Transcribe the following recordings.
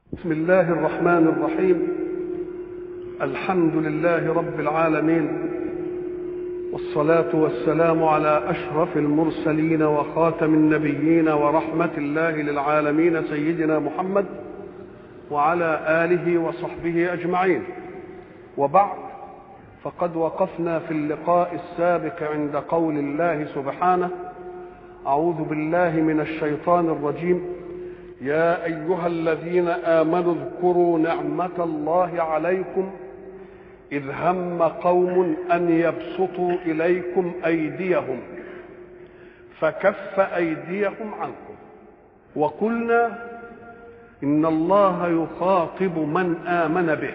بسم الله الرحمن الرحيم الحمد لله رب العالمين والصلاة والسلام على أشرف المرسلين وخاتم النبيين ورحمة الله للعالمين سيدنا محمد وعلى آله وصحبه أجمعين وبعد فقد وقفنا في اللقاء السابق عند قول الله سبحانه أعوذ بالله من الشيطان الرجيم يا ايها الذين امنوا اذكروا نعمه الله عليكم اذ هم قوم ان يبسطوا اليكم ايديهم فكف ايديهم عنكم وقلنا ان الله يخاطب من امن به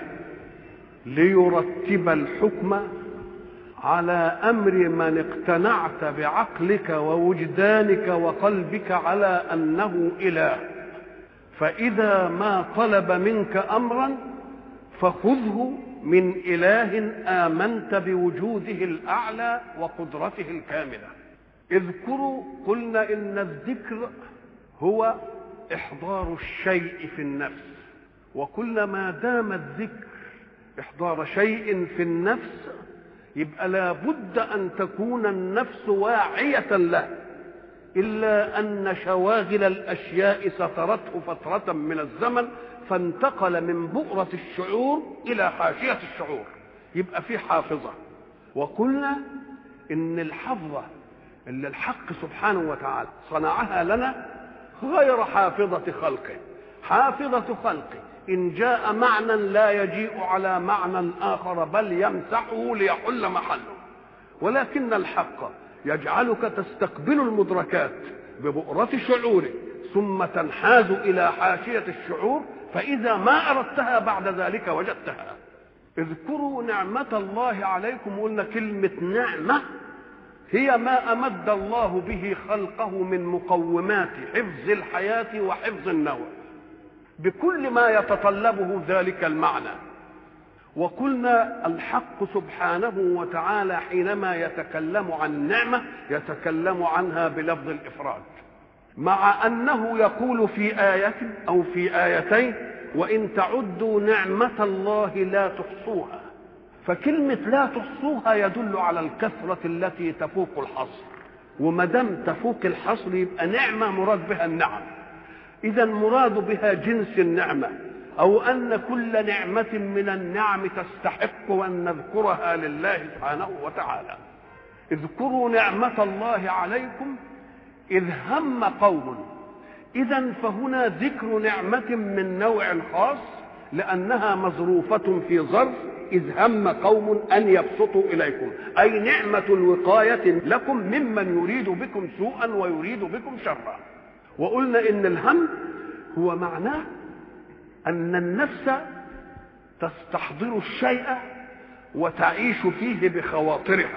ليرتب الحكم على امر من اقتنعت بعقلك ووجدانك وقلبك على انه اله فإذا ما طلب منك أمرا فخذه من إله آمنت بوجوده الأعلى وقدرته الكاملة اذكروا قلنا إن الذكر هو إحضار الشيء في النفس وكل ما دام الذكر إحضار شيء في النفس يبقى لابد أن تكون النفس واعية له إلا أن شواغل الأشياء سترته فترة من الزمن فانتقل من بؤرة الشعور إلى حاشية الشعور يبقى في حافظة وقلنا إن الحفظة اللي الحق سبحانه وتعالى صنعها لنا غير حافظة خلقه حافظة خلقه إن جاء معنى لا يجيء على معنى آخر بل يمسحه ليحل محله ولكن الحق يجعلك تستقبل المدركات ببؤرة شعورك ثم تنحاز إلى حاشية الشعور فإذا ما أردتها بعد ذلك وجدتها اذكروا نعمة الله عليكم قلنا كلمة نعمة هي ما أمد الله به خلقه من مقومات حفظ الحياة وحفظ النوى بكل ما يتطلبه ذلك المعنى وقلنا الحق سبحانه وتعالى حينما يتكلم عن نعمه يتكلم عنها بلفظ الافراد مع انه يقول في ايه او في ايتين وان تعدوا نعمه الله لا تحصوها فكلمه لا تحصوها يدل على الكثره التي تفوق الحصر وما دام تفوق الحصر يبقى نعمه مراد بها النعم اذا مراد بها جنس النعمه أو أن كل نعمة من النعم تستحق أن نذكرها لله سبحانه وتعالى اذكروا نعمة الله عليكم إذ هم قوم إذا فهنا ذكر نعمة من نوع خاص لأنها مظروفة في ظرف إذ هم قوم أن يبسطوا إليكم أي نعمة الوقاية لكم ممن يريد بكم سوءا ويريد بكم شرا وقلنا إن الهم هو معناه أن النفس تستحضر الشيء وتعيش فيه بخواطرها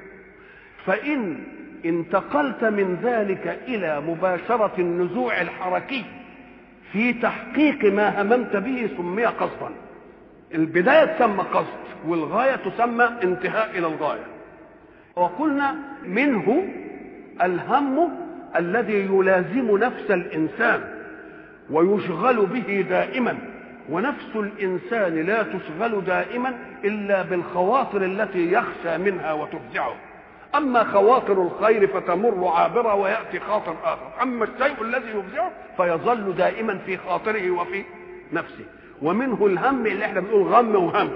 فإن انتقلت من ذلك إلى مباشرة النزوع الحركي في تحقيق ما هممت به سمي قصدا البداية تسمى قصد والغاية تسمى انتهاء إلى الغاية وقلنا منه الهم الذي يلازم نفس الإنسان ويشغل به دائما ونفس الانسان لا تشغل دائما الا بالخواطر التي يخشى منها وتفزعه اما خواطر الخير فتمر عابره وياتي خاطر اخر اما الشيء الذي يفزعه فيظل دائما في خاطره وفي نفسه ومنه الهم اللي احنا بنقول غم وهم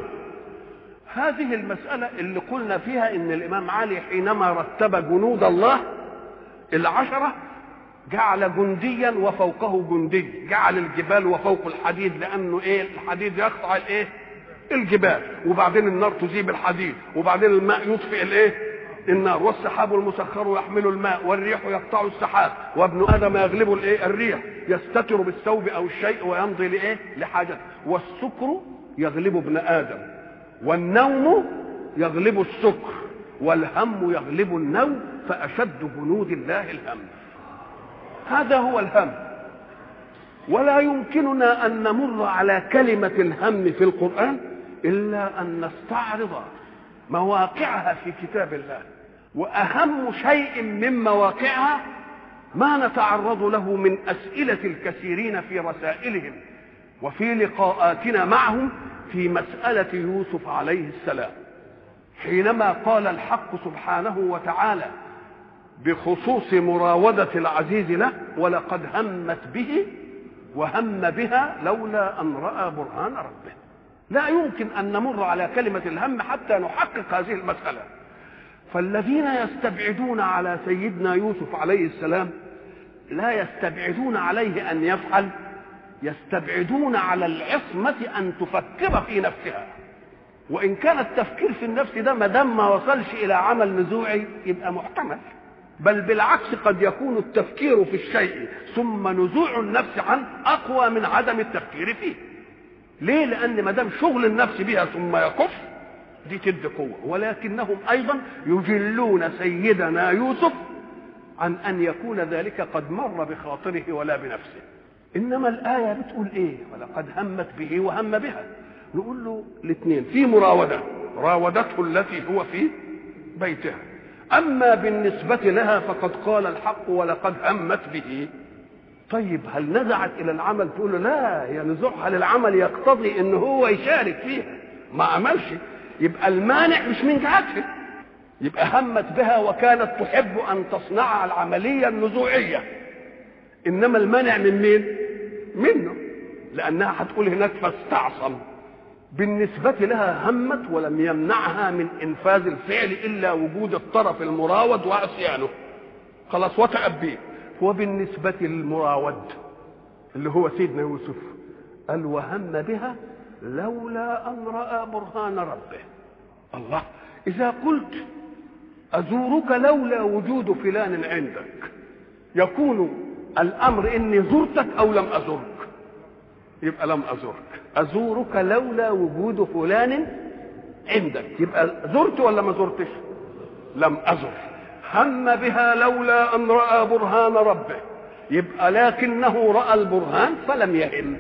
هذه المسألة اللي قلنا فيها إن الإمام علي حينما رتب جنود الله العشرة جعل جنديا وفوقه جندي جعل الجبال وفوق الحديد لانه ايه الحديد يقطع الايه الجبال وبعدين النار تذيب الحديد وبعدين الماء يطفئ الايه النار والسحاب المسخر يحمل الماء والريح يقطع السحاب وابن ادم يغلب الايه الريح يستتر بالثوب او الشيء ويمضي لايه لحاجته والسكر يغلب ابن ادم والنوم يغلب السكر والهم يغلب النوم فاشد جنود الله الهم هذا هو الهم ولا يمكننا ان نمر على كلمه الهم في القران الا ان نستعرض مواقعها في كتاب الله واهم شيء من مواقعها ما نتعرض له من اسئله الكثيرين في رسائلهم وفي لقاءاتنا معهم في مسألة يوسف عليه السلام حينما قال الحق سبحانه وتعالى بخصوص مراودة العزيز له ولقد همت به وهم بها لولا أن رأى برهان ربه لا يمكن أن نمر على كلمة الهم حتى نحقق هذه المسألة فالذين يستبعدون على سيدنا يوسف عليه السلام لا يستبعدون عليه أن يفعل يستبعدون على العصمة أن تفكر في نفسها وإن كان التفكير في النفس ده ما دام ما وصلش إلى عمل نزوعي يبقى محتمل بل بالعكس قد يكون التفكير في الشيء ثم نزوع النفس عنه أقوى من عدم التفكير فيه ليه لأن ما دام شغل النفس بها ثم يكف دي تدي قوة ولكنهم أيضا يجلون سيدنا يوسف عن أن يكون ذلك قد مر بخاطره ولا بنفسه إنما الآية بتقول إيه ولقد همت به وهم بها نقول له الاثنين في مراودة راودته التي هو في بيتها أما بالنسبة لها فقد قال الحق ولقد همت به طيب هل نزعت إلى العمل تقول له لا هي نزوعها للعمل يقتضي إن هو يشارك فيها ما عملش يبقى المانع مش من جهتها يبقى همت بها وكانت تحب أن تصنع العملية النزوعية إنما المانع من مين؟ منه لأنها هتقول هناك فاستعصم بالنسبة لها همت ولم يمنعها من إنفاذ الفعل إلا وجود الطرف المراود وعصيانه خلاص وتأبيه وبالنسبة للمراود اللي هو سيدنا يوسف قال وهم بها لولا أن رأى برهان ربه الله إذا قلت أزورك لولا وجود فلان عندك يكون الأمر إني زرتك أو لم أزرك يبقى لم أزرك أزورك لولا وجود فلان عندك يبقى زرت ولا ما زرتش لم أزر هم بها لولا أن رأى برهان ربه يبقى لكنه رأى البرهان فلم يهم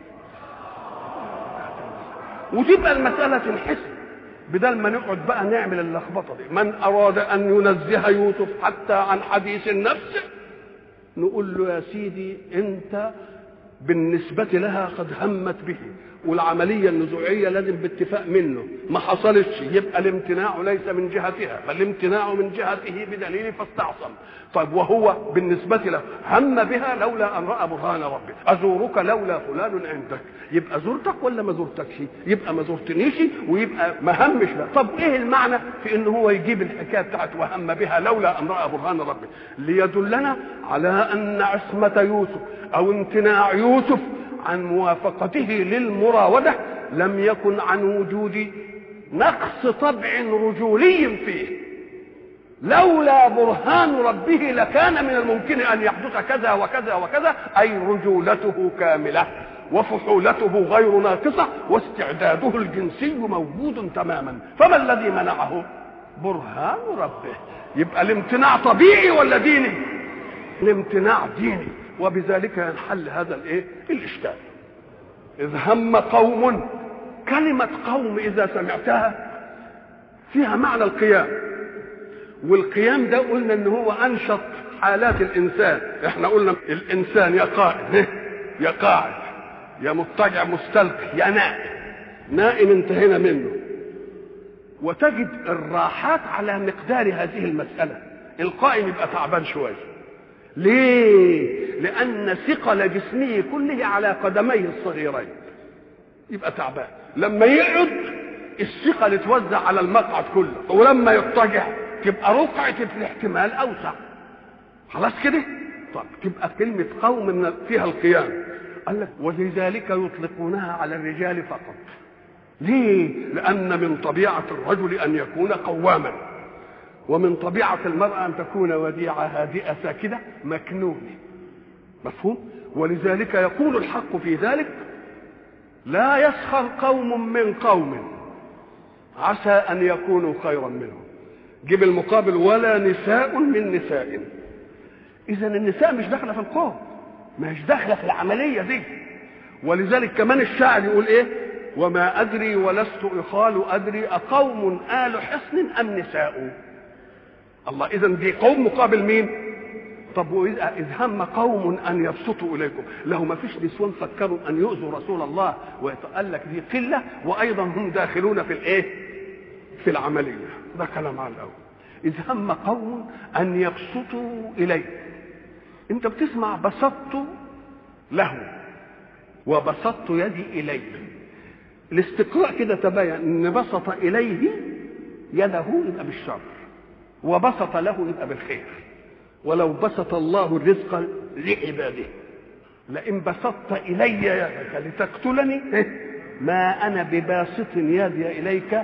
وتبقى المسألة تنحسب بدل ما نقعد بقى نعمل اللخبطة دي من أراد أن ينزه يوسف حتى عن حديث النفس نقول له يا سيدي أنت بالنسبة لها قد همت به والعملية النزوعية لازم باتفاق منه ما حصلتش يبقى الامتناع ليس من جهتها بل الامتناع من جهته بدليل فاستعصم طيب وهو بالنسبة له هم بها لولا أن رأى برهان ربه أزورك لولا فلان عندك يبقى زرتك ولا ما زرتكش يبقى ما زرتنيش ويبقى ما همش بها طب ايه المعنى في ان هو يجيب الحكايه بتاعت وهم بها لولا ان راى برهان ربه ليدلنا على ان عصمه يوسف او امتناع يوسف عن موافقته للمراودة لم يكن عن وجود نقص طبع رجولي فيه لولا برهان ربه لكان من الممكن أن يحدث كذا وكذا وكذا أي رجولته كاملة وفحولته غير ناقصة واستعداده الجنسي موجود تماما فما الذي منعه برهان ربه يبقى الامتناع طبيعي ولا ديني الامتناع ديني وبذلك ينحل هذا الايه الاشكال اذ هم قوم كلمه قوم اذا سمعتها فيها معنى القيام والقيام ده قلنا ان هو انشط حالات الانسان احنا قلنا الانسان يا قائم يا قاعد يا مضطجع مستلقي يا نائم نائم انتهينا منه وتجد الراحات على مقدار هذه المسألة القائم يبقى تعبان شوية ليه لان ثقل جسمه كله على قدميه الصغيرين يبقى تعبان لما يقعد الثقل تتوزع على المقعد كله ولما يضطجع تبقى رقعة الاحتمال اوسع خلاص كده طب تبقى كلمة قوم من فيها القيام قال لك ولذلك يطلقونها على الرجال فقط ليه لأن من طبيعة الرجل أن يكون قواما ومن طبيعة المرأة أن تكون وديعة هادئة ساكنة مكنونة مفهوم ولذلك يقول الحق في ذلك لا يسخر قوم من قوم عسى أن يكونوا خيرا منهم جيب المقابل ولا نساء من نساء إذا النساء مش داخلة في القوم مش داخلة في العملية دي ولذلك كمان الشاعر يقول إيه وما أدري ولست إخال أدري أقوم آل حصن أم نساء الله اذا دي قوم مقابل مين طب واذا اذ هم قوم ان يبسطوا اليكم له ما فيش نسوان فكروا ان يؤذوا رسول الله وقال لك دي قله وايضا هم داخلون في الايه في العمليه ده كلام على الاول اذ هم قوم ان يبسطوا اليكم انت بتسمع بسطت له وبسطت يدي اليه الاستقراء كده تبين ان بسط اليه يده يبقى بالشر وبسط له يبقى بالخير ولو بسط الله الرزق لعباده لئن بسطت الي يدك لتقتلني ما انا بباسط يدي اليك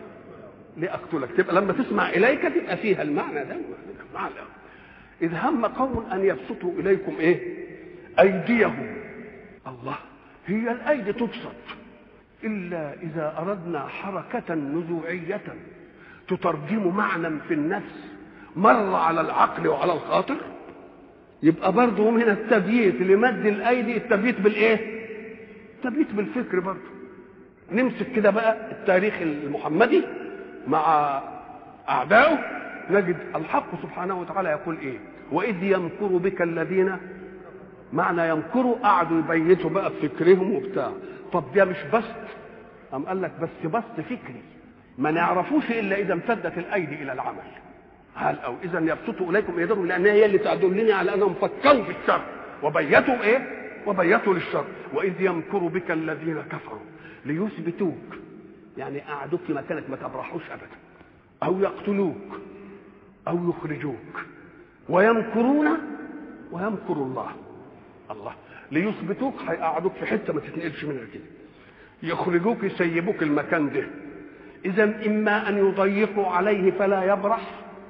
لاقتلك تبقى لما تسمع اليك تبقى فيها المعنى ده معنى اذ هم قوم ان يبسطوا اليكم ايه ايديهم الله هي الايدي تبسط الا اذا اردنا حركه نزوعيه تترجم معنى في النفس مر على العقل وعلى الخاطر يبقى برضه هنا التبييت لمد الايدي التبييت بالايه التبييت بالفكر برضه نمسك كده بقى التاريخ المحمدي مع اعدائه نجد الحق سبحانه وتعالى يقول ايه واذ يمكر بك الذين معنى يمكروا قعدوا يبيتوا بقى بفكرهم وبتاع طب ده مش بسط قام قال لك بس بسط فكري ما نعرفوش الا اذا امتدت الايدي الى العمل هل او اذا يبسطوا اليكم ايديهم لان هي اللي تدلني على انهم فكروا في الشر وبيتوا ايه وبيتوا للشر واذ يمكر بك الذين كفروا ليثبتوك يعني قعدوك في مكانك ما تبرحوش ابدا او يقتلوك او يخرجوك ويمكرون ويمكر الله الله ليثبتوك هيقعدوك في حته ما تتنقلش منها كده يخرجوك يسيبوك المكان ده اذا اما ان يضيقوا عليه فلا يبرح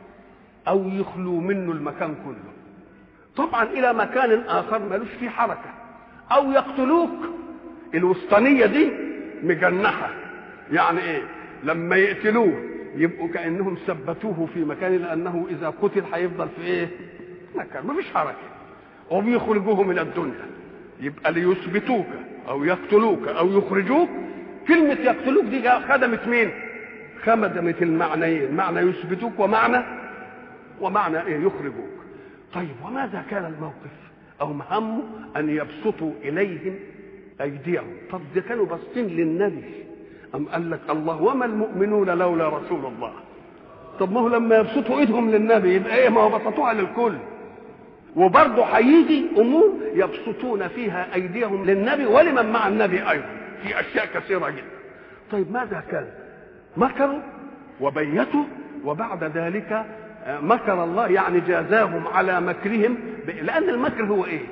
او يخلوا منه المكان كله طبعا الى مكان اخر ملوش فيه حركه او يقتلوك الوسطانيه دي مجنحه يعني ايه لما يقتلوه يبقوا كانهم ثبتوه في مكان لانه اذا قتل هيفضل في ايه مكان مفيش حركه وبيخرجوه من الدنيا يبقى ليثبتوك او يقتلوك او يخرجوك كلمة يقتلوك دي خدمت مين؟ خدمت المعنيين، معنى يثبتوك ومعنى ومعنى ايه؟ يخرجوك. طيب وماذا كان الموقف؟ أو هموا أن يبسطوا إليهم أيديهم، طب ده كانوا باصين للنبي. أم قال لك الله وما المؤمنون لولا رسول الله. طب ما هو لما يبسطوا ايدهم للنبي يبقى ايه ما هو بسطوها للكل. وبرضه هيجي امور يبسطون فيها ايديهم للنبي ولمن مع النبي ايضا في اشياء كثيره جدا طيب ماذا كان مكروا وبيتوا وبعد ذلك مكر الله يعني جازاهم على مكرهم لان المكر هو ايه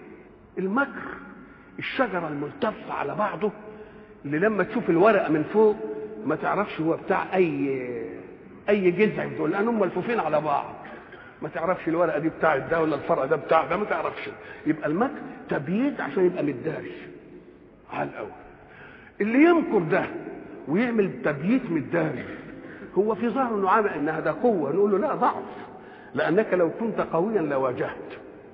المكر الشجره الملتفه على بعضه اللي لما تشوف الورقه من فوق ما تعرفش هو بتاع اي اي جذع دول لانهم ملفوفين على بعض ما تعرفش الورقه دي بتاعت ده ولا الفرع ده بتاع ده ما تعرفش يبقى المكر تبييت عشان يبقى متداري على الاول اللي يمكر ده ويعمل تبييت متداري هو في ظاهره انه عامل انها ده قوه نقول له لا ضعف لانك لو كنت قويا لواجهت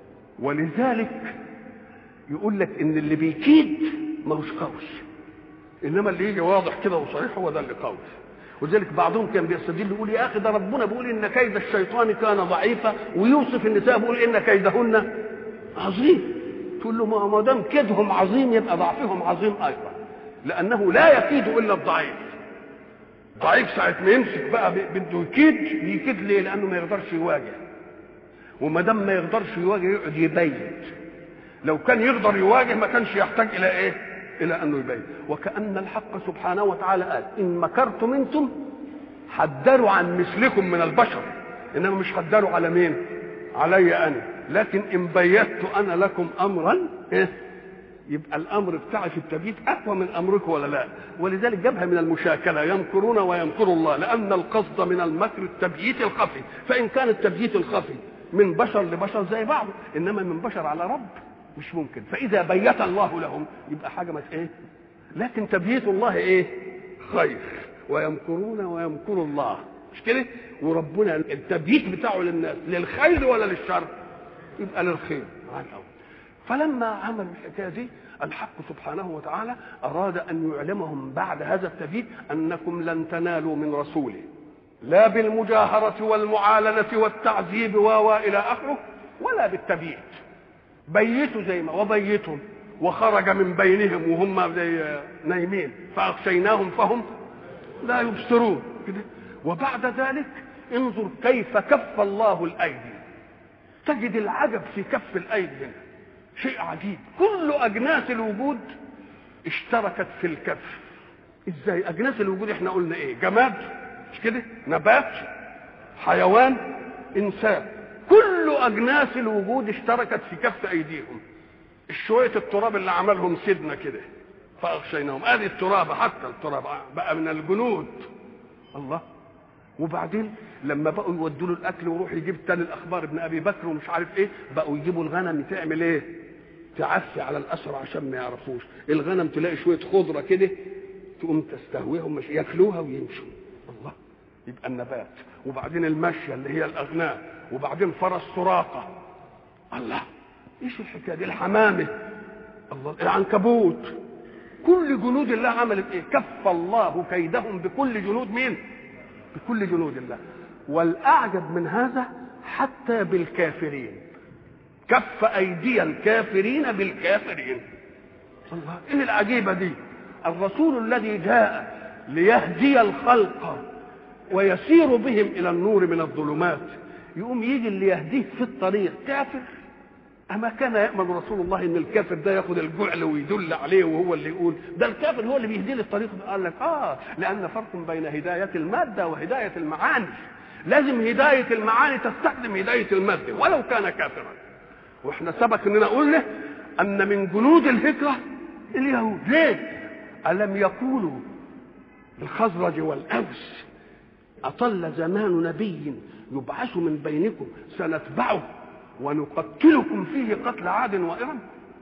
ولذلك يقول لك ان اللي بيكيد ماهوش قوي انما اللي يجي واضح كده وصريح هو ده اللي قوي ولذلك بعضهم كان بيستدل يقول يا اخي ده ربنا بيقول ان كيد الشيطان كان ضعيفا ويوصف النساء بيقول ان كيدهن عظيم تقول له ما دام كيدهم عظيم يبقى ضعفهم عظيم ايضا لانه لا يكيد الا الضعيف ضعيف ساعة ما يمسك بقى بده يكيد يكيد ليه؟ لأنه ما يقدرش يواجه وما دام ما يقدرش يواجه يقعد يبيت لو كان يقدر يواجه ما كانش يحتاج إلى إيه؟ إلى أنه يبين وكأن الحق سبحانه وتعالى قال إن مكرتم أنتم حذروا عن مثلكم من البشر إنما مش حذروا على مين؟ علي أنا لكن إن بيت أنا لكم أمرا إيه؟ يبقى الامر بتاعي في التبييت اقوى من امركم ولا لا ولذلك جابها من المشاكله يمكرون ويمكر الله لان القصد من المكر التبييت الخفي فان كان التبييت الخفي من بشر لبشر زي بعض انما من بشر على رب مش ممكن فاذا بيت الله لهم يبقى حاجه مش ايه لكن تبييت الله ايه خير ويمكرون ويمكر الله مش كده وربنا التبييت بتاعه للناس للخير ولا للشر يبقى للخير على الاول فلما عملوا الحكايه دي الحق سبحانه وتعالى اراد ان يعلمهم بعد هذا التبييت انكم لن تنالوا من رسوله لا بالمجاهره والمعالنه والتعذيب و الى اخره ولا بالتبييت بيتوا زي ما وبيتهم وخرج من بينهم وهم زي نايمين فاغشيناهم فهم لا يبصرون كده وبعد ذلك انظر كيف كف الله الايدي تجد العجب في كف الايدي هنا شيء عجيب كل اجناس الوجود اشتركت في الكف ازاي اجناس الوجود احنا قلنا ايه جماد مش كده نبات حيوان انسان كل اجناس الوجود اشتركت في كف ايديهم شويه التراب اللي عملهم سيدنا كده فاغشيناهم ادي التراب حتى التراب بقى من الجنود الله وبعدين لما بقوا يودوا له الاكل ويروح يجيب تاني الاخبار ابن ابي بكر ومش عارف ايه بقوا يجيبوا الغنم تعمل ايه تعفي على الاسرى عشان ما يعرفوش الغنم تلاقي شويه خضره كده تقوم تستهويهم مش ياكلوها ويمشوا الله يبقى النبات وبعدين المشيه اللي هي الاغنام وبعدين فرس سراقه الله ايش الحكايه دي الحمامه الله العنكبوت كل جنود الله عملت ايه كف الله كيدهم بكل جنود مين بكل جنود الله والاعجب من هذا حتى بالكافرين كف ايدي الكافرين بالكافرين الله ايه العجيبه دي الرسول الذي جاء ليهدي الخلق ويسير بهم الى النور من الظلمات يقوم يجي اللي يهديه في الطريق كافر أما كان يأمن رسول الله إن الكافر ده ياخد الجعل ويدل عليه وهو اللي يقول ده الكافر هو اللي بيهدي الطريق قال لك آه لأن فرق بين هداية المادة وهداية المعاني لازم هداية المعاني تستخدم هداية المادة ولو كان كافرا واحنا سبق اننا قلنا ان من جنود الهجرة اليهود ليه ألم يقولوا الخزرج والأوس أطل زمان نبي يبعث من بينكم سنتبعه ونقتلكم فيه قتل عاد وإرم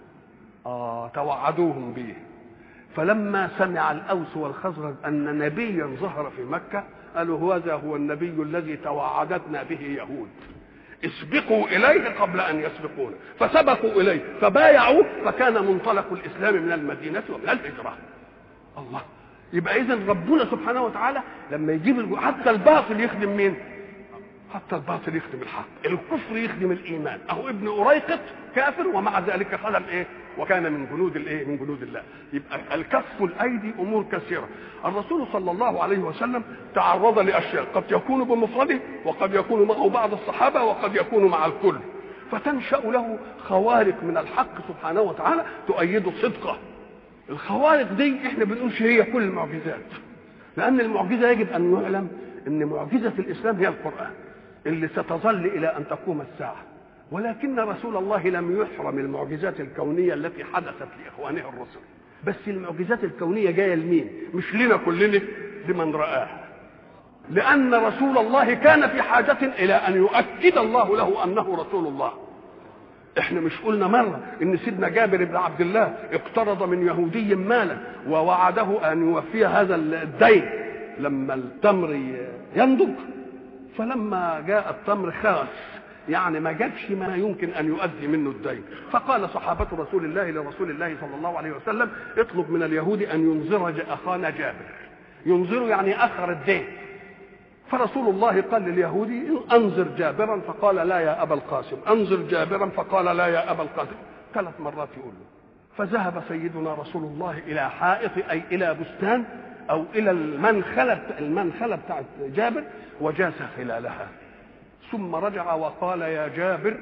آه توعدوهم به فلما سمع الأوس والخزرج أن نبيا ظهر في مكة قالوا هذا هو النبي الذي توعدتنا به يهود اسبقوا إليه قبل أن يسبقونا فسبقوا إليه فبايعوه فكان منطلق الإسلام من المدينة ومن الهجرة الله يبقى إذا ربنا سبحانه وتعالى لما يجيب حتى الباطل يخدم مين؟ حتى الباطل يخدم الحق الكفر يخدم الايمان اهو ابن أريقط كافر ومع ذلك خدم ايه وكان من جنود الايه من جنود الله يبقى الكف الايدي امور كثيره الرسول صلى الله عليه وسلم تعرض لاشياء قد يكون بمفرده وقد يكون معه بعض الصحابه وقد يكون مع الكل فتنشا له خوارق من الحق سبحانه وتعالى تؤيد صدقه الخوارق دي احنا بنقولش هي كل المعجزات لان المعجزه يجب ان يعلم ان معجزه الاسلام هي القران اللي ستظل الى ان تقوم الساعه ولكن رسول الله لم يحرم المعجزات الكونيه التي حدثت لاخوانه الرسل بس المعجزات الكونيه جايه لمين مش لنا كلنا لمن راها لان رسول الله كان في حاجه الى ان يؤكد الله له انه رسول الله احنا مش قلنا مره ان سيدنا جابر بن عبد الله اقترض من يهودي مالا ووعده ان يوفي هذا الدين لما التمر ينضج فلما جاء التمر خاس يعني ما جابش ما يمكن ان يؤدي منه الدين فقال صحابه رسول الله لرسول الله صلى الله عليه وسلم اطلب من اليهود ان ينظر اخانا جابر ينظر يعني اخر الدين فرسول الله قال لليهودي انظر جابرا فقال لا يا ابا القاسم انظر جابرا فقال لا يا ابا القاسم ثلاث مرات يقول له فذهب سيدنا رسول الله الى حائط اي الى بستان او الى المنخله المنخله بتاعت جابر وجاس خلالها ثم رجع وقال يا جابر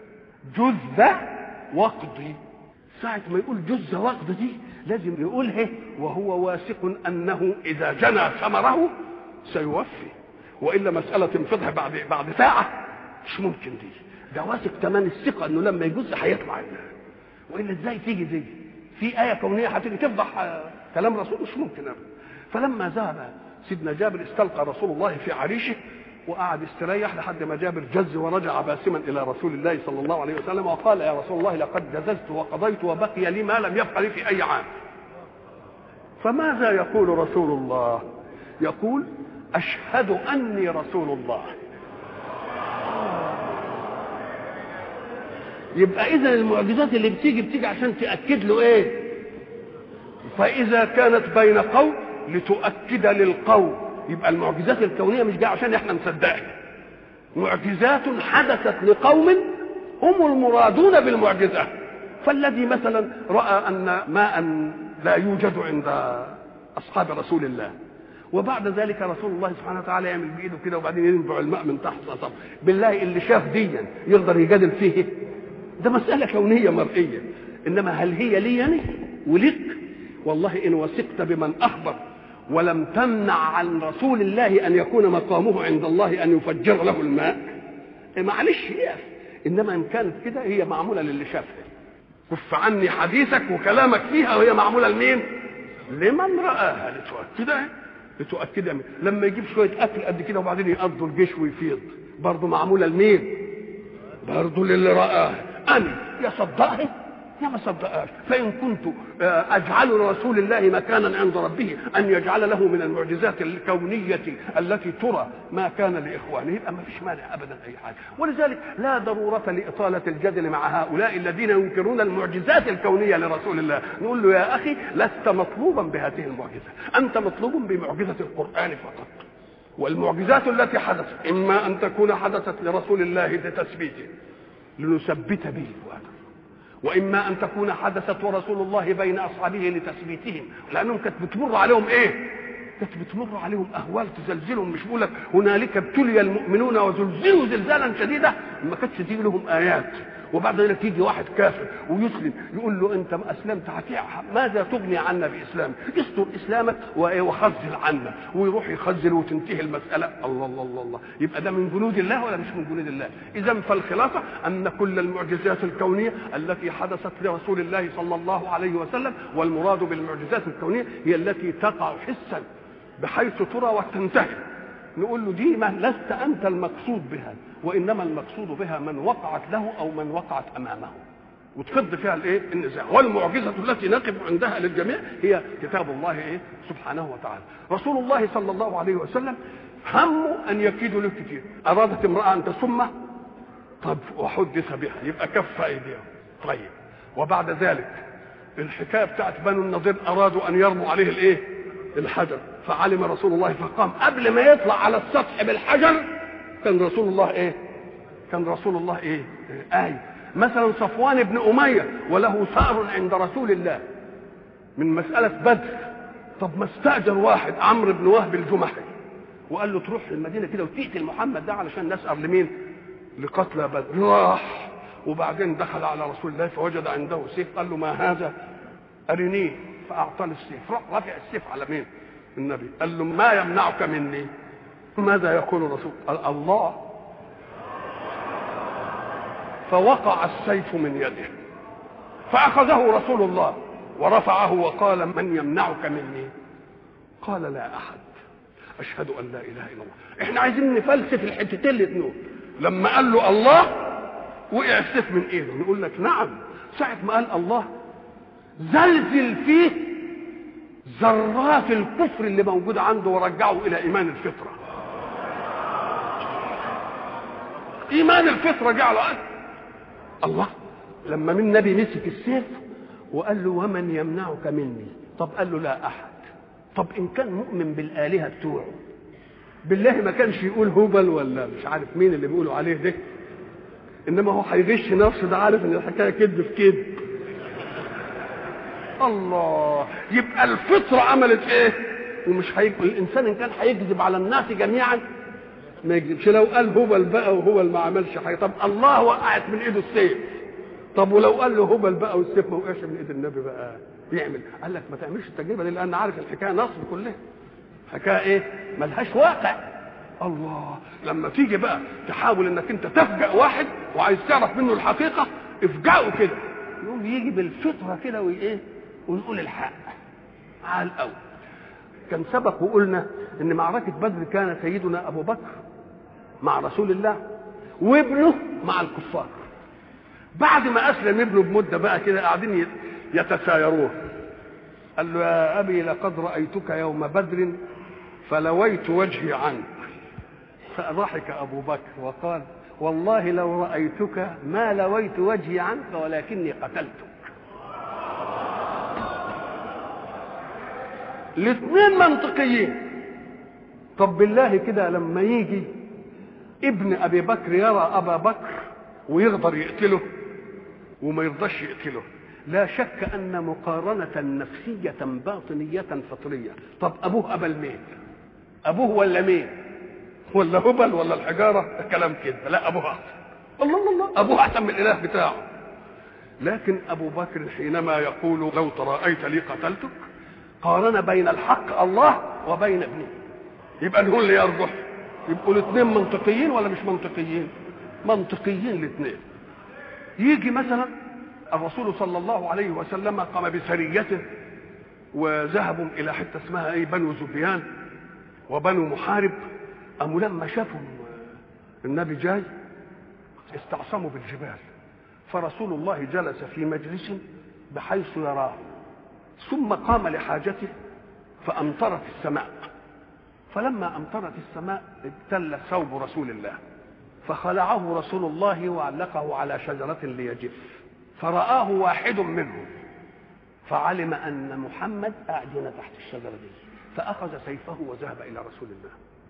جز وقضي ساعة ما يقول جز وقض دي لازم يقولها وهو واثق انه اذا جنى ثمره سيوفي والا مساله تنفضها بعد بعد ساعه مش ممكن دي ده واثق تمام الثقه انه لما يجوز هيطلع والا ازاي تيجي دي في ايه كونيه هتيجي تفضح كلام رسول مش ممكن ابدا فلما ذهب سيدنا جابر استلقى رسول الله في عريشه وقعد يستريح لحد ما جابر جز ورجع باسما الى رسول الله صلى الله عليه وسلم وقال يا رسول الله لقد جززت وقضيت وبقي لي ما لم يبق لي في اي عام فماذا يقول رسول الله يقول اشهد اني رسول الله يبقى اذا المعجزات اللي بتيجي بتيجي عشان تاكد له ايه فاذا كانت بين قوم لتؤكد للقوم يبقى المعجزات الكونيه مش جايه عشان احنا نصدقها معجزات حدثت لقوم هم المرادون بالمعجزة فالذي مثلا رأى أن ماء لا يوجد عند أصحاب رسول الله وبعد ذلك رسول الله سبحانه وتعالى يعمل بايده كده وبعدين ينبع الماء من تحت طب بالله اللي شاف ديا يقدر يجادل فيه ده مسألة كونية مرئية إنما هل هي لي يعني ولك والله إن وثقت بمن أخبر ولم تمنع عن رسول الله أن يكون مقامه عند الله أن يفجر له الماء معلش يا إنما إن كانت كده هي معمولة للي شافها كف عني حديثك وكلامك فيها وهي معمولة لمين؟ لمن رآها لتؤكدها لتؤكدها لما يجيب شوية أكل قد كده وبعدين يقضوا الجيش ويفيض برضه معمولة لمين؟ برضه للي رآها أنا يصدقها يا ما صدقهاش فإن كنت أجعل لرسول الله مكانا عند ربه أن يجعل له من المعجزات الكونية التي ترى ما كان لإخوانه يبقى ما فيش مانع أبدا أي حاجة ولذلك لا ضرورة لإطالة الجدل مع هؤلاء الذين ينكرون المعجزات الكونية لرسول الله نقول له يا أخي لست مطلوبا بهذه المعجزة أنت مطلوب بمعجزة القرآن فقط والمعجزات التي حدثت إما أن تكون حدثت لرسول الله لتثبيته لنثبت به فؤاده واما ان تكون حدثت ورسول الله بين اصحابه لتثبيتهم لانهم كانت بتمر عليهم ايه كانت بتمر عليهم اهوال تزلزلهم مش بقول لك هنالك ابتلي المؤمنون وزلزلوا زلزالا شديدا ما كانتش تيجي لهم ايات وبعد ذلك يجي واحد كافر ويسلم يقول له انت ما اسلمت ماذا تغني عنا باسلامك؟ استر اسلامك وخزل عنا ويروح يخزل وتنتهي المساله الله الله الله الله يبقى ده من جنود الله ولا مش من جنود الله؟ اذا فالخلاصه ان كل المعجزات الكونيه التي حدثت لرسول الله صلى الله عليه وسلم والمراد بالمعجزات الكونيه هي التي تقع حسا بحيث ترى وتنتهي نقول له دي ما لست انت المقصود بها وانما المقصود بها من وقعت له او من وقعت امامه وتفض فيها الايه النزاع والمعجزه التي نقف عندها للجميع هي كتاب الله ايه سبحانه وتعالى رسول الله صلى الله عليه وسلم همه ان يكيد له كتير ارادت امراه ان تسمه طب وحدث بها يبقى كف ايديهم طيب وبعد ذلك الحكايه بتاعت بنو النضير ارادوا ان يرموا عليه الايه الحجر فعلم رسول الله فقام قبل ما يطلع على السطح بالحجر كان رسول الله ايه كان رسول الله ايه آية مثلا صفوان بن أمية وله ثأر عند رسول الله من مسألة بدر طب ما استأجر واحد عمرو بن وهب الجمحي وقال له تروح المدينة كده وتقتل محمد ده علشان نسأل لمين لقتلى بدر راح وبعدين دخل على رسول الله فوجد عنده سيف قال له ما هذا أرنيه فأعطاه السيف راح رفع السيف على مين النبي قال له ما يمنعك مني ماذا يقول الرسول قال الله فوقع السيف من يده فأخذه رسول الله ورفعه وقال من يمنعك مني قال لا أحد أشهد أن لا إله إلا الله إحنا عايزين نفلسف الحتتين الاثنين لما قال له الله وقع السيف من إيده نقول لك نعم ساعة ما قال الله زلزل فيه ذرات الكفر اللي موجودة عنده ورجعه إلى إيمان الفطرة ايمان الفطره جعله قال الله لما من النبي مسك السيف وقال له ومن يمنعك مني طب قال له لا احد طب ان كان مؤمن بالالهه بتوعه بالله ما كانش يقول هبل ولا مش عارف مين اللي بيقولوا عليه ده انما هو هيغش نفسه ده عارف ان الحكايه كذب في كذب الله يبقى الفطره عملت ايه ومش هيك الانسان ان كان هيكذب على الناس جميعا ما يكذبش لو قال هبل بقى وهو ما عملش حاجه طب الله وقعت من ايده السيف طب ولو قال له هبل بقى والسيف ما وقعش من ايد النبي بقى يعمل قال لك ما تعملش التجربه دي لان عارف الحكايه نصب كلها حكايه ايه ملهاش واقع الله لما تيجي بقى تحاول انك انت تفجأ واحد وعايز تعرف منه الحقيقه افجأه كده يقوم يجي بالفطره كده وايه ويقول الحق على الاول كان سبق وقلنا ان معركه بدر كان سيدنا ابو بكر مع رسول الله وابنه مع الكفار بعد ما اسلم ابنه بمده بقى كده قاعدين يتسايرون قال له يا ابي لقد رايتك يوم بدر فلويت وجهي عنك فضحك ابو بكر وقال والله لو رايتك ما لويت وجهي عنك ولكني قتلتك الاثنين منطقيين طب بالله كده لما يجي ابن ابي بكر يرى ابا بكر ويقدر يقتله وما يرضاش يقتله لا شك ان مقارنه نفسيه باطنيه فطريه طب ابوه ابل مين ابوه ولا مين ولا هبل ولا الحجاره كلام كده لا ابوه احسن الله الله الله ابوه احسن من الاله بتاعه لكن ابو بكر حينما يقول لو تراءيت لي قتلتك قارن بين الحق الله وبين ابنه يبقى نقول اللي يرجح يبقوا الاثنين منطقيين ولا مش منطقيين منطقيين الاثنين يجي مثلا الرسول صلى الله عليه وسلم قام بسريته وذهبوا الى حته اسمها ايه بنو زبيان وبنو محارب قاموا لما شافوا النبي جاي استعصموا بالجبال فرسول الله جلس في مجلس بحيث يراه ثم قام لحاجته فامطرت السماء فلما امطرت السماء ابتل ثوب رسول الله فخلعه رسول الله وعلقه على شجره ليجف فرآه واحد منهم فعلم ان محمد قاعد هنا تحت الشجره دي فاخذ سيفه وذهب الى رسول الله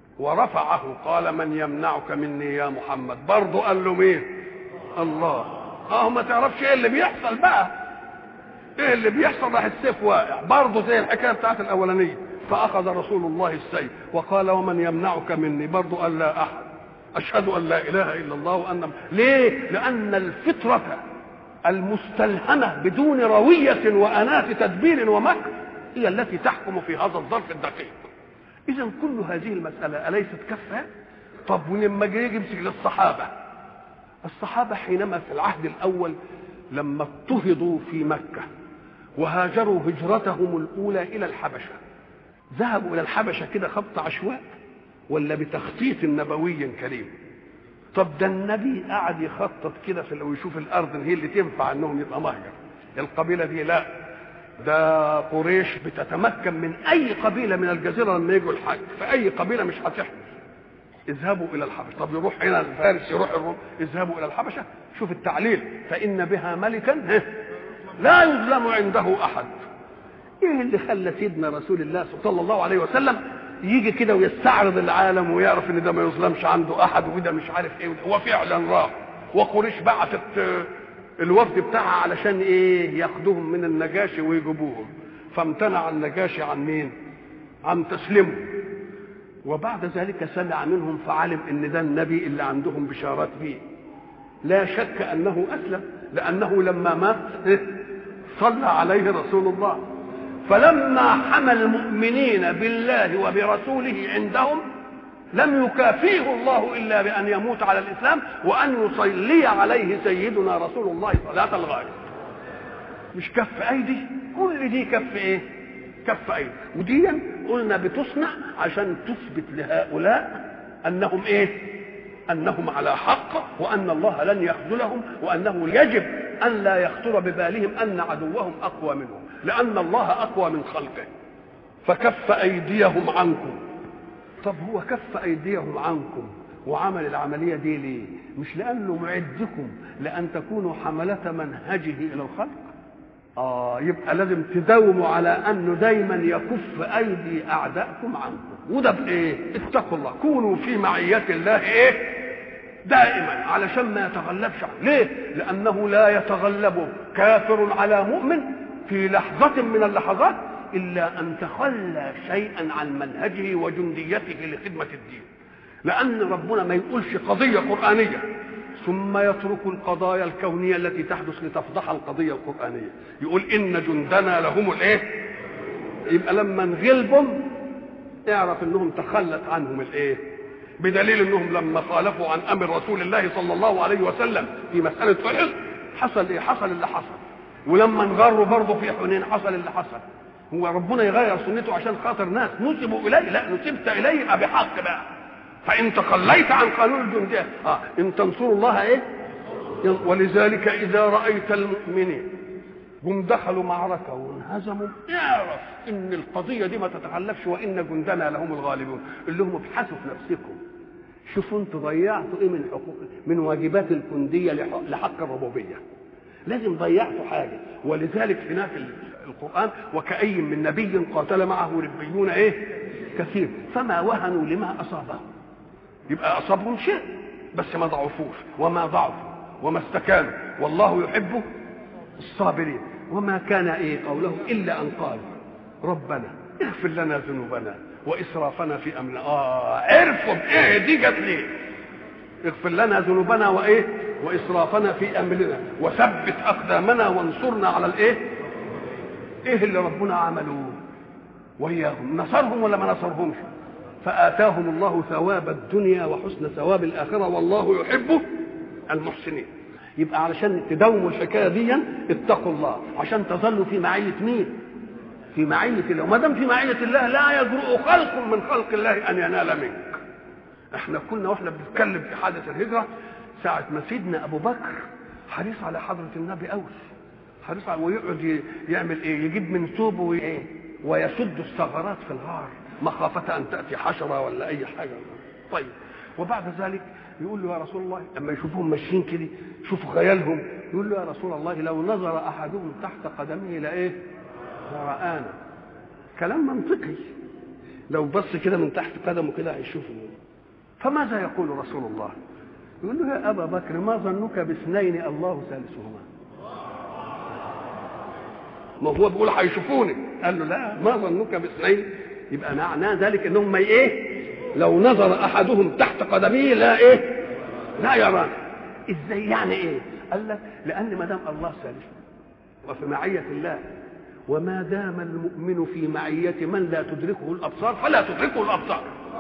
ورفعه قال من يمنعك مني يا محمد برضه قال له مين الله اه ما تعرفش ايه اللي بيحصل بقى ايه اللي بيحصل راح السيف واقع برضه زي الحكايه بتاعت الاولانيه فاخذ رسول الله السيف وقال ومن يمنعك مني برضه قال لا احد اشهد ان لا اله الا الله وان ليه لان الفطره المستلهمه بدون رويه واناه تدبير ومكر هي التي تحكم في هذا الظرف الدقيق اذا كل هذه المساله اليست كفه طب ولما جه يمسك للصحابه الصحابه حينما في العهد الاول لما اضطهدوا في مكه وهاجروا هجرتهم الاولى الى الحبشه ذهبوا الى الحبشه كده خبط عشواء ولا بتخطيط نبوي كريم طب ده النبي قعد يخطط كده في ويشوف الارض هي اللي تنفع انهم يبقى مهجر القبيله دي لا ده قريش بتتمكن من اي قبيله من الجزيره لما يجوا الحج فاي قبيله مش هتحمل اذهبوا الى الحبشه طب يروح هنا الفارس يروح الروم اذهبوا الى الحبشه شوف التعليل فان بها ملكا لا يظلم عنده احد ايه اللي خلى سيدنا رسول الله صلى الله عليه وسلم يجي كده ويستعرض العالم ويعرف ان ده ما يظلمش عنده احد وده مش عارف ايه هو فعلا راح وقريش بعتت الوفد بتاعها علشان ايه ياخدوهم من النجاشي ويجيبوهم فامتنع النجاشي عن مين عن تسليمه وبعد ذلك سمع منهم فعلم ان ده النبي اللي عندهم بشارات به لا شك انه اسلم لانه لما مات صلى عليه رسول الله فلما حمى المؤمنين بالله وبرسوله عندهم لم يكافئه الله الا بان يموت على الاسلام وان يصلي عليه سيدنا رسول الله صلاه الغائب مش كف ايدي كل دي كف ايه كف ايدي ودي قلنا بتصنع عشان تثبت لهؤلاء انهم ايه انهم على حق وان الله لن يخذلهم وانه يجب ان لا يخطر ببالهم ان عدوهم اقوى منهم لان الله اقوى من خلقه فكف ايديهم عنكم طب هو كف ايديهم عنكم وعمل العمليه دي ليه مش لانه معدكم لان تكونوا حمله منهجه الى الخلق اه يبقى لازم تداوموا على انه دايما يكف ايدي اعدائكم عنكم وده بايه اتقوا الله كونوا في معيه الله ايه دائما علشان ما يتغلبش ليه لانه لا يتغلب كافر على مؤمن في لحظه من اللحظات الا ان تخلى شيئا عن منهجه وجنديته لخدمه الدين لان ربنا ما يقولش قضيه قرانيه ثم يترك القضايا الكونيه التي تحدث لتفضح القضيه القرانيه يقول ان جندنا لهم الايه يبقى لما نغلبهم اعرف انهم تخلت عنهم الايه بدليل انهم لما خالفوا عن امر رسول الله صلى الله عليه وسلم في مساله احد حصل ايه حصل اللي حصل ولما انغروا برضه في حنين حصل اللي حصل هو ربنا يغير سنته عشان خاطر ناس نسبوا اليه لا نسبت اليه بحق بقى فان تخليت عن قانون الجنديه اه ان تنصروا الله ايه ولذلك اذا رايت المؤمنين هم دخلوا معركه وانهزموا اعرف ان القضيه دي ما تتخلفش وان جندنا لهم الغالبون قل لهم ابحثوا في نفسكم شوفوا انتوا ضيعتوا ايه من حقوق من واجبات الجنديه لحق الربوبيه لازم ضيعتوا حاجه ولذلك هنا في القران وكأي من نبي قاتل معه ربيون ايه كثير فما وهنوا لما اصابهم يبقى اصابهم شيء بس ما ضعفوش وما ضعفوا وما استكانوا والله يحب الصابرين وما كان ايه قولهم الا ان قالوا ربنا اغفر لنا ذنوبنا واسرافنا في امرنا اه عرفوا بايه دي جت ليه اغفر لنا ذنوبنا وايه واسرافنا في امرنا وثبت اقدامنا وانصرنا على الايه ايه اللي ربنا عمله وياهم نصرهم ولا ما نصرهمش فاتاهم الله ثواب الدنيا وحسن ثواب الاخره والله يحب المحسنين يبقى علشان تداوموا الحكايه دي اتقوا الله عشان تظلوا في معيه مين في معيه الله وما دام في معيه الله لا يجرؤ خلق من خلق الله ان ينال منك احنا كنا واحنا بنتكلم في حادث الهجره ساعه ما سيدنا ابو بكر حريص على حضره النبي قوي حريص على ويقعد يعمل ايه يجيب من ثوبه وايه ويسد الثغرات في الغار مخافه ان تاتي حشره ولا اي حاجه طيب وبعد ذلك يقول له يا رسول الله لما يشوفهم ماشيين كده شوفوا خيالهم يقول له يا رسول الله لو نظر احدهم تحت قدمه لايه لرآنا كلام منطقي لو بص كده من تحت قدمه كده هيشوفه فماذا يقول رسول الله يقول له يا ابا بكر ما ظنك باثنين الله ثالثهما ما هو بيقول هيشوفوني قال له لا ما ظنك باثنين يبقى معناه ذلك انهم ايه لو نظر احدهم تحت قدميه لا ايه لا يرانا ازاي يعني ايه قال لك لان ما دام الله ثالث وفي معيه الله وما دام المؤمن في معية من لا تدركه الأبصار فلا تدركه الأبصار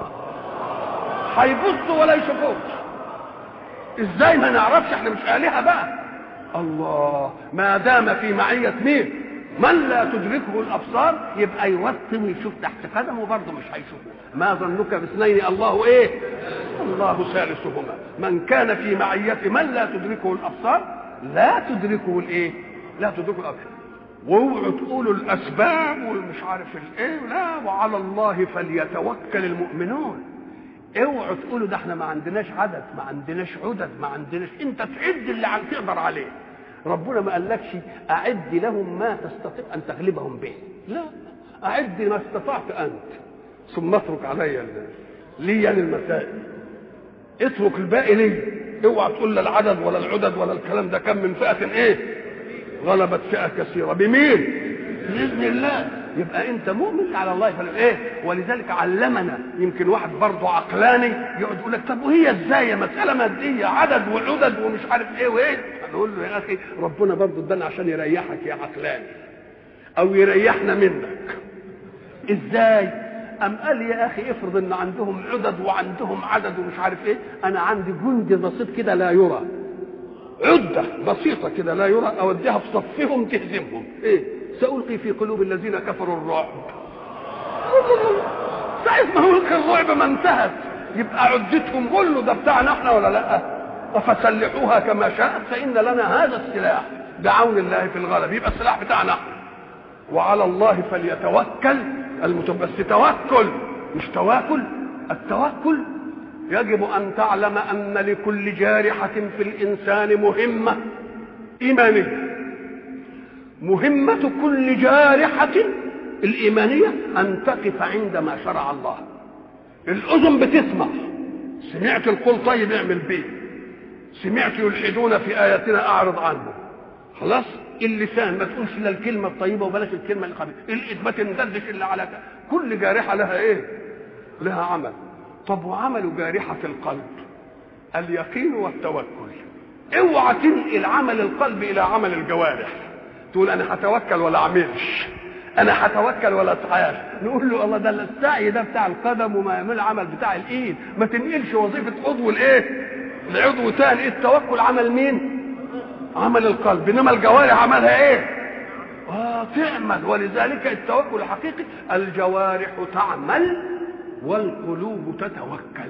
هيبصوا ولا يشوفوش ازاي ما نعرفش احنا مش آلهة بقى الله ما دام في معية مين من لا تدركه الابصار يبقى يوطي ويشوف تحت قدمه برضه مش هيشوفه ما ظنك باثنين الله ايه الله ثالثهما من كان في معية من لا تدركه الابصار لا تدركه الايه لا تدركه الابصار واوعوا تقولوا الاسباب والمش عارف الايه لا وعلى الله فليتوكل المؤمنون اوعوا تقولوا ده احنا ما عندناش عدد ما عندناش عدد ما عندناش انت تعد اللي عم تقدر عليه ربنا ما قالكش اعد لهم ما تستطيع ان تغلبهم به لا اعد ما استطعت انت ثم اترك علي لي يعني المسائل اترك الباقي لي اوعى تقول لا العدد ولا العدد ولا الكلام ده كم من فئه ايه غلبت فئه كثيره بمين باذن الله يبقى انت مؤمن على الله فلا ايه ولذلك علمنا يمكن واحد برضه عقلاني يقعد يقول لك طب وهي ازاي مساله ماديه عدد وعدد ومش عارف ايه وايه نقول له يا اخي ربنا برضه ادانا عشان يريحك يا عقلاني او يريحنا منك ازاي ام قال يا اخي افرض ان عندهم عدد وعندهم عدد ومش عارف ايه انا عندي جند بسيط كده لا يرى عده بسيطه كده لا يرى اوديها في صفهم تهزمهم ايه سألقي في قلوب الذين كفروا الرعب ساعة ما هو الرعب ما انتهت يبقى عدتهم قول له ده بتاعنا احنا ولا لا فسلحوها كما شاءت فإن لنا هذا السلاح بعون الله في الغلب يبقى السلاح بتاعنا احنا وعلى الله فليتوكل المتوكل بس توكل مش تواكل التوكل يجب أن تعلم أن لكل جارحة في الإنسان مهمة إيمانية مهمة كل جارحة الإيمانية أن تقف عند ما شرع الله الأذن بتسمع سمعت القول طيب اعمل بيه سمعت يلحدون في آياتنا أعرض عنه خلاص اللسان ما تقولش الا الكلمه الطيبه وبلاش الكلمه الخبيثه الايد ما تنددش الا على كل جارحه لها ايه لها عمل طب وعمل جارحه القلب اليقين والتوكل اوعى تنقل عمل القلب الى عمل الجوارح تقول انا هتوكل ولا اعملش انا هتوكل ولا اتعاش نقول له الله ده السعي ده بتاع القدم وما يعمل عمل بتاع الايد ما تنقلش وظيفه عضو الايه العضو تاني التوكل عمل مين عمل القلب انما الجوارح عملها ايه اه تعمل ولذلك التوكل الحقيقي الجوارح تعمل والقلوب تتوكل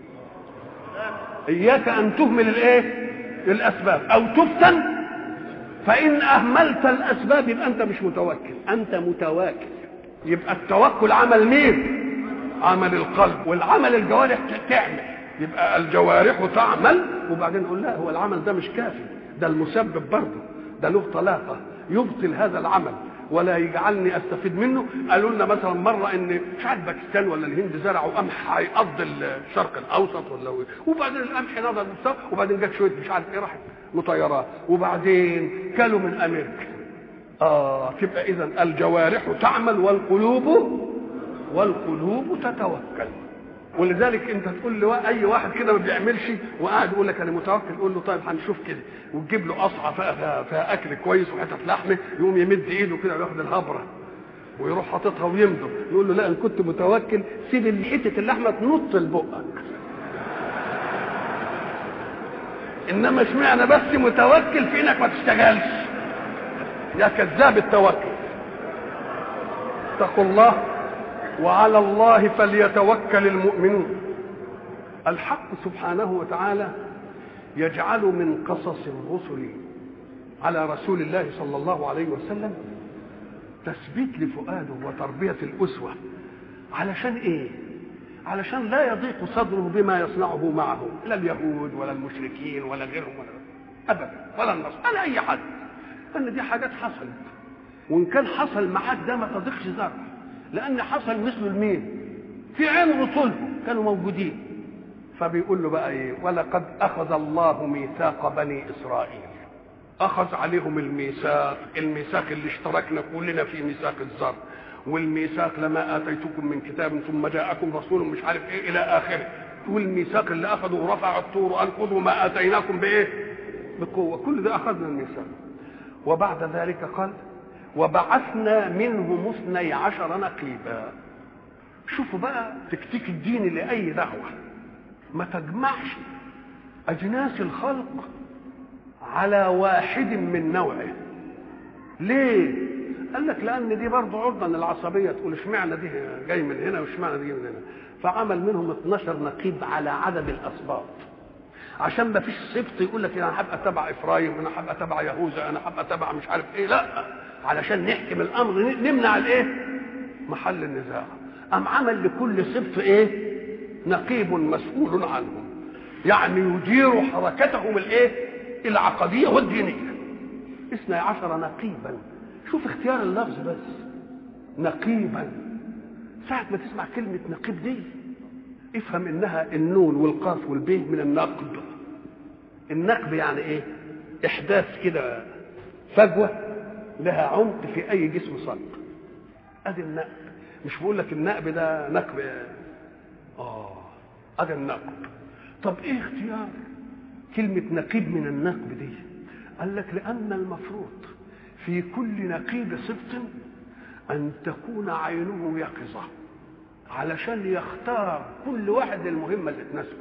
اياك ان تهمل الايه الاسباب او تفتن فان اهملت الاسباب يبقى انت مش متوكل انت متواكل يبقى التوكل عمل مين عمل القلب والعمل الجوارح تعمل يبقى الجوارح تعمل وبعدين نقول لا هو العمل ده مش كافي ده المسبب برضه ده له طلاقه يبطل هذا العمل ولا يجعلني استفيد منه قالوا لنا مثلا مره ان مش عارف باكستان ولا الهند زرعوا قمح هيقضي الشرق الاوسط ولا وبعدين القمح نضج وبعدين جت شويه مش عارف ايه راحت مطيرات وبعدين كلوا من امريكا اه تبقى اذا الجوارح تعمل والقلوب والقلوب تتوكل ولذلك انت تقول له اي واحد كده ما بيعملش وقاعد يقول لك انا متوكل قول له طيب هنشوف كده وتجيب له قصعه فيها, فيها, فيها اكل كويس وحتت لحمه يقوم يمد ايده كده وياخد الهبره ويروح حاططها ويمضغ يقول له لا ان كنت متوكل سيب حته اللحمه تنط لبقك انما اشمعنى بس متوكل في انك ما تشتغلش يا كذاب التوكل اتقوا الله وعلى الله فليتوكل المؤمنون الحق سبحانه وتعالى يجعل من قصص الرسل على رسول الله صلى الله عليه وسلم تثبيت لفؤاده وتربية الأسوة علشان إيه؟ علشان لا يضيق صدره بما يصنعه معه لا اليهود ولا المشركين ولا غيرهم ولا أبدا ولا النصر ولا أي حد أن دي حاجات حصلت وإن كان حصل معاك ده ما تضيقش ذرة لأن حصل مثله لمين؟ في عين رسلهم كانوا موجودين فبيقول له بقى ايه ولقد اخذ الله ميثاق بني اسرائيل اخذ عليهم الميثاق الميثاق اللي اشتركنا كلنا في ميثاق الزر والميثاق لما اتيتكم من كتاب ثم جاءكم رسول مش عارف ايه الى اخره والميثاق اللي اخذوا ورفع الطور ان خذوا ما اتيناكم بايه بقوه كل ده اخذنا الميثاق وبعد ذلك قال وبعثنا منهم اثني عشر نقيبا شوفوا بقى تكتيك الديني لاي دعوه ما تجمعش اجناس الخلق على واحد من نوعه ليه قال لك لان دي برضه عرضه للعصبيه تقول اشمعنى دي جاي من هنا واشمعنى دي من هنا فعمل منهم 12 نقيب على عدد الاسباط عشان ما فيش سبط يقول لك انا هبقى تبع افرايم انا هبقى تبع يهوذا انا هبقى تبع مش عارف ايه لا علشان نحكم الامر نمنع الايه محل النزاع ام عمل لكل سبط ايه نقيب مسؤول عنهم يعني يدير حركتهم الايه العقديه والدينيه اثني عشر نقيبا شوف اختيار اللفظ بس نقيبا ساعة ما تسمع كلمة نقيب دي افهم انها النون والقاف والبيه من النقب النقب يعني ايه احداث كده فجوة لها عمق في اي جسم صلب ادي النقب مش بقول لك النقب ده نقب اه ادي النقب طب ايه اختيار كلمة نقيب من النقب دي قال لك لأن المفروض في كل نقيب سبط أن تكون عينه يقظة علشان يختار كل واحد المهمة اللي تناسبه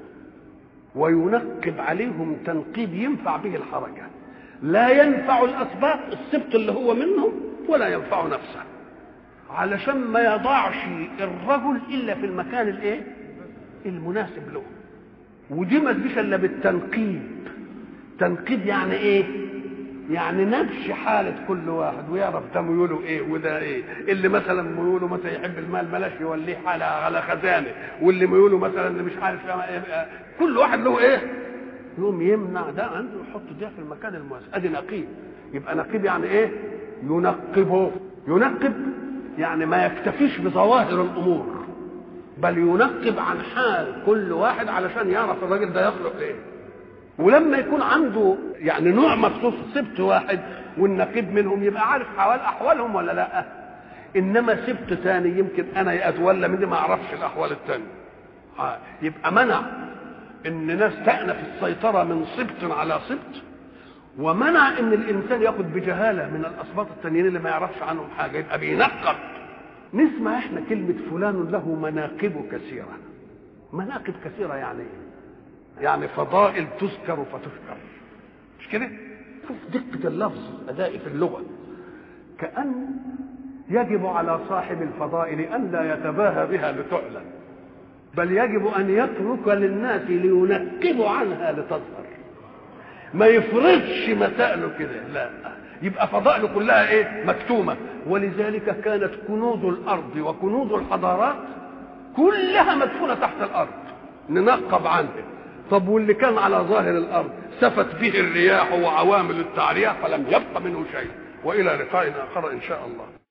وينقب عليهم تنقيب ينفع به الحركة لا ينفع الأسباط السبط اللي هو منهم ولا ينفع نفسه علشان ما يضعش الرجل إلا في المكان الإيه؟ المناسب له ودي ما تجيش الا بالتنقيب تنقيب يعني ايه يعني نبش حالة كل واحد ويعرف ده ميوله ايه وده ايه اللي مثلا ميوله مثلا يحب المال بلاش يوليه على على خزانه واللي ميوله مثلا اللي مش عارف إيه كل واحد له ايه يقوم يمنع ده عنده يحط ده في المكان المناسب ادي نقيب يبقى نقيب يعني ايه ينقبه ينقب يعني ما يكتفيش بظواهر الامور بل ينقب عن حال كل واحد علشان يعرف الراجل ده يخلق ايه ولما يكون عنده يعني نوع مخصوص سبت واحد والنقيب منهم يبقى عارف حوال احوالهم ولا لا انما سبت ثاني يمكن انا اتولى مني ما اعرفش الاحوال الثانيه آه. يبقى منع ان ناس تأنف السيطرة من سبط على سبط ومنع ان الانسان ياخد بجهالة من الاسباط التانيين اللي ما يعرفش عنهم حاجة يبقى بينقب نسمع احنا كلمة فلان له مناقب كثيرة مناقب كثيرة يعني ايه؟ يعني فضائل تذكر فتذكر مش كده؟ شوف دقة اللفظ أدائي في اللغة كأن يجب على صاحب الفضائل أن لا يتباهى بها لتعلن بل يجب أن يترك للناس لينقبوا عنها لتظهر ما يفرضش مسائله كده لا يبقى فضائله كلها ايه مكتومة ولذلك كانت كنوز الأرض وكنوز الحضارات كلها مدفونة تحت الأرض ننقب عنها طب واللي كان على ظاهر الأرض سفت به الرياح وعوامل التعرية فلم يبق منه شيء وإلى لقاء آخر إن شاء الله